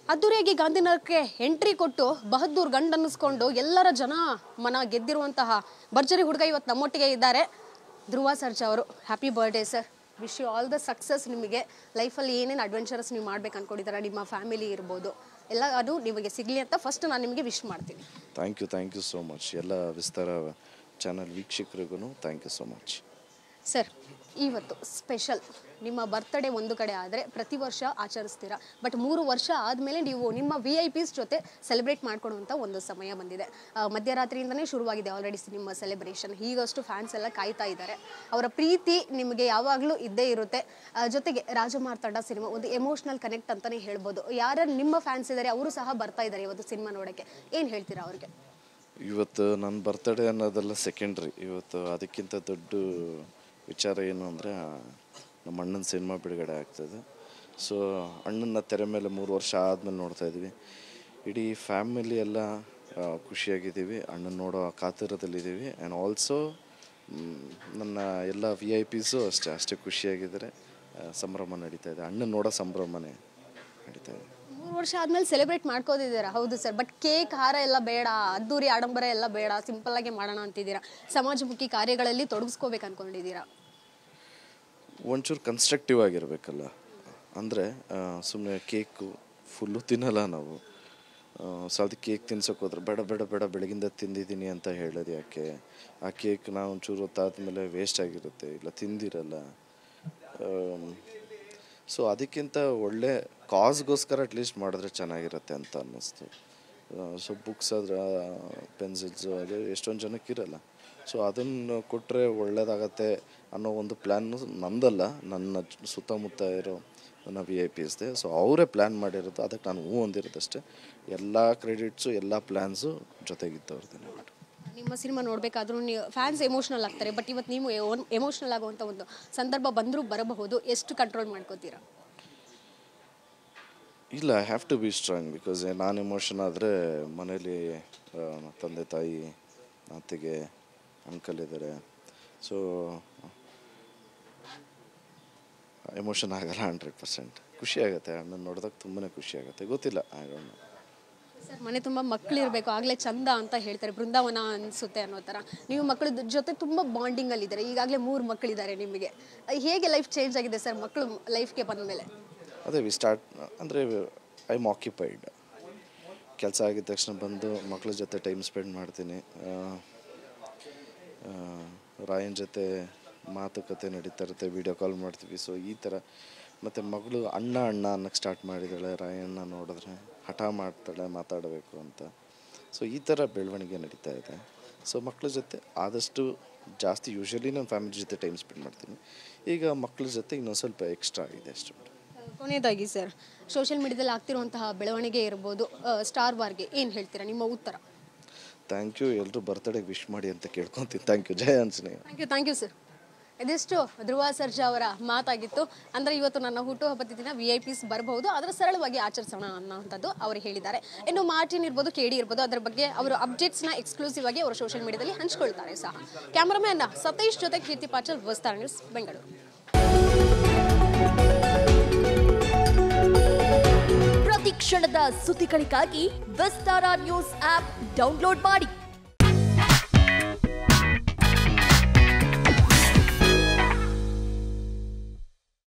ಅದ್ದೂರಿಯಾಗಿ ಗಾಂಧಿನಗರಕ್ಕೆ ಎಂಟ್ರಿ ಕೊಟ್ಟು ಬಹದ್ದೂರ್ ಗಂಡ್ ಅನ್ನಿಸ್ಕೊಂಡು ಎಲ್ಲರ ಜನ ಮನ ಗೆದ್ದಿರುವಂತಹ ಭರ್ಜರಿ ಹುಡುಗ ಇವತ್ತು ನಮ್ಮೊಟ್ಟಿಗೆ ಇದ್ದಾರೆ ಧ್ರುವ ಸರ್ಜಾ ಅವರು happy birthday sir wish you all the success ನಿಮಗೆ ಲೈಫಲ್ಲಿ ಏನೇನು ಅಡ್ವೆಂಚರಸ್ ನೀವು ಮಾಡ್ಬೇಕು ಅನ್ಕೊಂಡಿದ್ದೀರಾ ನಿಮ್ಮ ಫ್ಯಾಮಿಲಿ ಇರ್ಬೋದು ಎಲ್ಲ ಅದು ನಿಮಗೆ ಸಿಗಲಿ ಅಂತ ಫಸ್ಟ್ ನಾನು ನಿಮಗೆ ವಿಶ್ ಮಾಡ್ತೀನಿ thank you thank you so much ಎಲ್ಲ ವಿಸ್ತಾರ ಚಾನಲ್ ವೀಕ್ಷಕರಿಗೂ thank you so much sir ಇವತ್ತು ಸ್ಪೆಷಲ್ ನಿಮ್ಮ ಬರ್ತ್ಡೇ ಒಂದು ಕಡೆ ಆದರೆ ಪ್ರತಿ ವರ್ಷ ಆಚರಿಸ್ತೀರಾ ಬಟ್ ಮೂರು ವರ್ಷ ಆದಮೇಲೆ ನೀವು ನಿಮ್ಮ ವಿ ಐ ಪಿಸ್ ಜೊತೆ ಸೆಲೆಬ್ರೇಟ್ ಮಾಡ್ಕೊಡುವಂಥ ಒಂದು ಸಮಯ ಬಂದಿದೆ ಆ, ಮಧ್ಯರಾತ್ರಿಯಿಂದನೇ ಶುರುವಾಗಿದೆ ಆಲ್ರೆಡಿ ನಿಮ್ಮ ಸೆಲೆಬ್ರೇಷನ್ ಈಗಷ್ಟು ಫ್ಯಾನ್ಸ್ ಎಲ್ಲ ಕಾಯ್ತಾ ಇದ್ದಾರೆ ಅವರ ಪ್ರೀತಿ ನಿಮಗೆ ಯಾವಾಗಲೂ ಇದ್ದೇ ಇರುತ್ತೆ ಆ, ಜೊತೆಗೆ ರಾಜಮಾರ್ತಾಂಡ ಸಿನಿಮಾ ಒಂದು ಎಮೋಷ್ನಲ್ ಕನೆಕ್ಟ್ ಅಂತಲೇ ಹೇಳ್ಬೋದು ಯಾರ್ಯಾರು ನಿಮ್ಮ ಫ್ಯಾನ್ಸ್ ಇದ್ದಾರೆ ಅವರು ಸಹ ಬರ್ತಾ ಇದ್ದಾರೆ ಇವತ್ತು ಸಿನಿಮಾ ನೋಡೋಕ್ಕೆ ಏನು ಹೇಳ್ತೀರಾ ಅವ್ರಿಗೆ ಇವತ್ತು ನನ್ನ ಬರ್ತಡೇ ಅನ್ನೋದೆಲ್ಲ ಸೆಕೆಂಡ್ರಿ ಇವತ್ತು ಅದಕ್ಕಿಂತ ದೊಡ್ಡ ವಿಚಾರ ಏನು ಅಂದರೆ ನಮ್ಮ ಅಣ್ಣನ ಸಿನಿಮಾ ಬಿಡುಗಡೆ ಆಗ್ತದೆ ಸೊ ಅಣ್ಣನ ತೆರೆ ಮೇಲೆ ಮೂರು ವರ್ಷ ಆದಮೇಲೆ ನೋಡ್ತಾ ಇದ್ವಿ ಇಡೀ ಫ್ಯಾಮಿಲಿ ಎಲ್ಲ ಆ, ಖುಷಿಯಾಗಿದ್ದೀವಿ ಅಣ್ಣನ ನೋಡೋ ಕಾತುರದಲ್ಲಿದ್ದೀವಿ ಆ್ಯಂಡ್ ಆಲ್ಸೋ ನನ್ನ ಎಲ್ಲ ವಿ ಐ ಪಿಸು ಅಷ್ಟೇ ಅಷ್ಟೇ ಖುಷಿಯಾಗಿದ್ದಾರೆ ಆ, ಸಂಭ್ರಮ ನಡೀತಾ ಇದೆ ಅಣ್ಣನ ನೋಡೋ ಸಂಭ್ರಮನೇ ನಡೀತಾ ಇದೆ ಮೂರು ವರ್ಷ ಆದ್ಮೇಲೆ ಸೆಲೆಬ್ರೇಟ್ ಮಾಡ್ಕೋದಿದ್ದೀರಾ ಹೌದು ಸರ್ ಬಟ್ ಕೇಕ್ ಹಾರ ಎಲ್ಲ ಬೇಡ ಅದ್ದೂರಿ ಆಡಂಬರ ಎಲ್ಲ ಬೇಡ ಸಿಂಪಲ್ ಆಗಿ ಮಾಡೋಣ ಅಂತಿದ್ದೀರಾ ಸಮಾಜಮುಖಿ ಕಾರ್ಯಗಳಲ್ಲಿ ತೊಡಗಿಸ್ಕೋಬೇಕು ಅನ್ಕೊಂಡಿದ್ದೀರಾ ಒಂಚೂರು ಕನ್ಸ್ಟ್ರಕ್ಟಿವ್ ಆಗಿರಬೇಕಲ್ಲ ಅಂದರೆ ಸುಮ್ಮನೆ ಕೇಕು ಫುಲ್ಲು ತಿನ್ನಲ್ಲ ನಾವು ಸೊ ಅದಕ್ಕೆ ಕೇಕ್ ತಿನ್ಸೋಕೆ ಹೋದ್ರೆ ಬೇಡ ಬೇಡ ಬೇಡ ಬೆಳಗಿಂದ ತಿಂದಿದ್ದೀನಿ ಅಂತ ಹೇಳೋದು ಯಾಕೆ ಆ ಕೇಕ್ ನಾವು ಒಂಚೂರು ಹೊತ್ತಾದ್ಮೇಲೆ ವೇಸ್ಟ್ ಆಗಿರುತ್ತೆ ಇಲ್ಲ ತಿಂದಿರಲ್ಲ ಸೊ ಅದಕ್ಕಿಂತ ಒಳ್ಳೆ ಕಾಸ್ಗೋಸ್ಕರ ಅಟ್ಲೀಸ್ಟ್ ಮಾಡಿದ್ರೆ ಚೆನ್ನಾಗಿರುತ್ತೆ ಅಂತ ಅನ್ನಿಸ್ತು ಸೊ ಬುಕ್ಸ್ ಅದ್ರ ಪೆನ್ಸಿಲ್ಸು ಅದು ಎಷ್ಟೊಂದು ಜನಕ್ಕೆ ಇರಲ್ಲ ಸೊ ಅದನ್ನು ಕೊಟ್ಟರೆ ಒಳ್ಳೇದಾಗತ್ತೆ ಅನ್ನೋ ಒಂದು ಪ್ಲ್ಯಾನ್ ನಂದಲ್ಲ ನನ್ನ ಜ- ಸುತ್ತಮುತ್ತ ಇರೋ ನನ್ನ ವಿ ಐ ಪಿ ಇಸ್ದೆ ಸೊ ಅವರೇ ಪ್ಲ್ಯಾನ್ ಮಾಡಿರೋದು ಅದಕ್ಕೆ ನಾನು ಹೂ ಹೊಂದಿರೋದಷ್ಟೇ ಎಲ್ಲ ಕ್ರೆಡಿಟ್ಸು ಎಲ್ಲ ಪ್ಲ್ಯಾನ್ಸು ಜೊತೆಗಿದ್ದವ್ರದ್ದು ಮೇಡಮ್ ನಿಮ್ಮ ಸಿನಿಮಾ ನೋಡಬೇಕಾದ್ರೂ ನೀವು ಫ್ಯಾನ್ಸ್ ಎಮೋಷ್ನಲ್ ಆಗ್ತಾರೆ ಬಟ್ ಇವತ್ತು ನೀವು ಎಮೋಷ್ನಲ್ ಆಗುವಂಥ ಒಂದು ಸಂದರ್ಭ ಬಂದರೂ ಬರಬಹುದು ಎಷ್ಟು ಕಂಟ್ರೋಲ್ ಮಾಡ್ಕೋತೀರಾ ಇಲ್ಲ I have to be strong because ನಾನು ಎಮೋಷನ್ ಆದರೆ ಮನೇಲಿ ಆ, ತಂದೆ ತಾಯಿ ಅತ್ತೆಗೆ ಅಂಕಲ್ ಇದ್ದಾರೆ ಸೊ ಎಮೋಷನ್ ಆಗಲ್ಲ ಹಂಡ್ರೆಡ್ ಪರ್ಸೆಂಟ್ ಖುಷಿ ಆಗುತ್ತೆ ಅಣ್ಣನ ನೋಡಿದಾಗ ತುಂಬಾ ಖುಷಿ ಆಗುತ್ತೆ ಗೊತ್ತಿಲ್ಲ ಐ ಡೋಂಟ್ ನೋ ಸರ್ ಮನೆ ತುಂಬ ಮಕ್ಕಳು ಇರಬೇಕು ಆಗಲೇ ಚಂದ ಅಂತ ಹೇಳ್ತಾರೆ ಬೃಂದಾವನ ಅನಿಸುತ್ತೆ ಅನ್ನೋ ಥರ ನೀವು ಮಕ್ಕಳ ಜೊತೆ ತುಂಬ ಬಾಂಡಿಂಗಲ್ಲಿ ಇದ್ದಾರೆ ಈಗಾಗಲೇ ಮೂರು ಮಕ್ಕಳಿದ್ದಾರೆ ನಿಮಗೆ ಹೇಗೆ ಲೈಫ್ ಚೇಂಜ್ ಆಗಿದೆ ಸರ್ ಮಕ್ಕಳು ಲೈಫ್ಗೆ ಬಂದ ಮೇಲೆ ಅದೇ ವಿ ಸ್ಟಾರ್ಟ್ ಅಂದರೆ ಐ ಆಮ್ ಆಕ್ಯುಪೈಡ್ ಕೆಲಸ ಆಗಿದ ತಕ್ಷಣ ಬಂದು ಮಕ್ಕಳ ಜೊತೆ ಟೈಮ್ ಸ್ಪೆಂಡ್ ಮಾಡ್ತೀನಿ ಆ, ಆ, ರಾಯನ್ ಜೊತೆ ಮಾತುಕತೆ ನಡೀತಾ ಇರುತ್ತೆ ವಿಡಿಯೋ ಕಾಲ್ ಮಾಡ್ತೀವಿ ಸೊ ಈ ಥರ ಮತ್ತು ಮಗಳು ಅಣ್ಣ ಅಣ್ಣ ಅನ್ನಕ್ಕೆ ಸ್ಟಾರ್ಟ್ ಮಾಡಿದ್ದಾಳೆ ರಾಯಣ್ಣ ನೋಡಿದ್ರೆ ಹಠ ಮಾಡ್ತಾಳೆ ಮಾತಾಡಬೇಕು ಅಂತ ಸೊ ಈ ಥರ ಬೆಳವಣಿಗೆ ನಡೀತಾ ಇದೆ ಸೊ ಮಕ್ಕಳ ಜೊತೆ ಆದಷ್ಟು ಜಾಸ್ತಿ ಯೂಶ್ವಲಿ ನಾನು ಫ್ಯಾಮಿಲಿ ಜೊತೆ ಟೈಮ್ ಸ್ಪೆಂಡ್ ಮಾಡ್ತೀನಿ ಈಗ ಮಕ್ಕಳ ಜೊತೆ ಇನ್ನೊಂದು ಸ್ವಲ್ಪ ಎಕ್ಸ್ಟ್ರಾ ಆಗಿದೆ ಅಷ್ಟು ಕೊನೆಯದಾಗಿ ಸರ್ ಸೋಷಿಯಲ್ ಮೀಡಿಯಾದಲ್ಲಿ ಆಗ್ತಿರುವಂತಹ ಬೆಳವಣಿಗೆ ಇರ್ಬೋದು ಸ್ಟಾರ್ ವಾರ್ಗೆ ಏನು ಹೇಳ್ತೀರಾ ನಿಮ್ಮ ಉತ್ತರ ಥ್ಯಾಂಕ್ ಯು ಎಲ್ಲರೂ ಬರ್ತಡೇಗೆ ವಿಶ್ ಮಾಡಿ ಅಂತ ಕೇಳ್ಕೊತೀನಿ thank you Jaya Anjaneya thank you thank you sir ಇದಿಷ್ಟು ಧ್ರುವ ಸರ್ಜಾ ಅವರ ಮಾತಾಗಿತ್ತು ಅಂದರೆ ಇವತ್ತು ನನ್ನ ಹುಟ್ಟುಹಬ್ಬದ ದಿನ ವಿ ಐ ಪಿಸ್ ಬರಬಹುದು ಆದರೆ ಸರಳವಾಗಿ ಆಚರಿಸೋಣ ಅನ್ನೋಂಥದ್ದು ಅವರು ಹೇಳಿದ್ದಾರೆ ಇನ್ನು ಮಾರ್ಟಿನ್ ಇರ್ಬೋದು ಕೆ ಡಿ ಇರ್ಬೋದು ಅದರ ಬಗ್ಗೆ ಅವರು ಅಪ್ಡೇಟ್ಸ್ನ ಎಕ್ಸ್ಕ್ಲೂಸಿವ್ ಆಗಿ ಅವರು ಸೋಷಿಯಲ್ ಮೀಡಿಯಾದಲ್ಲಿ ಹಂಚ್ಕೊಳ್ತಾರೆ ಸಹ ಕ್ಯಾಮರಾಮ್ಯಾನ್ ಸತೀಶ್ ಜೊತೆ ಕೀರ್ತಿ ಪಾಚಲ್ ವಸ್ತಾರ ನ್ಯೂಸ್ ಬೆಂಗಳೂರು ಪ್ರತಿ ಕ್ಷಣದ ಸುದ್ದಿಗಳಿಗಾಗಿ ವಿಸ್ತಾರ ನ್ಯೂಸ್ ಆಪ್ ಡೌನ್ಲೋಡ್ ಮಾಡಿ